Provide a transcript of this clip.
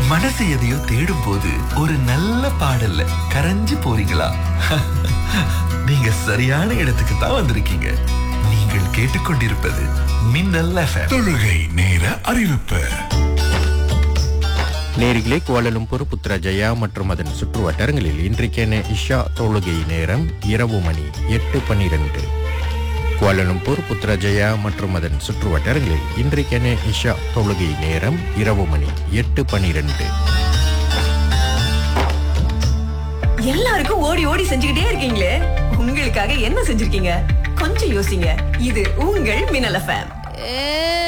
மனசு எதையோ தேடும் போது ஒரு நல்ல பாடல்ல கரைஞ்சு போறீங்களா நீங்க சரியான இடத்துக்கு தான் வந்திருக்கீங்க நீங்கள் கேட்டுக்கொண்டிருப்பது மின்னல் எஃப்எம் தொழுகை நேர அறிவிப்பு நேரிலே கோலலும்பூர் புத்ரஜயா மற்றும் அதன் சுற்று வட்டாரங்களில் இன்றைக்கான இஷா தொழுகை நேரம் இரவு மணி எட்டு பன்னிரண்டு கோலலும்பூர் புத்ரஜயா மற்றும் அதன் சுற்று வட்டாரங்களில் இன்றைக்கான இஷா தொழுகை நேரம் இரவு மணி எட்டு பன்னிரண்டு எல்லாருக்கும் ஓடி ஓடி செஞ்சுக்கிட்டே இருக்கீங்களே உங்களுக்காக என்ன செஞ்சிருக்கீங்க கொஞ்சம் யோசிங்க இது உங்கள் மின்னல் எஃப்எம்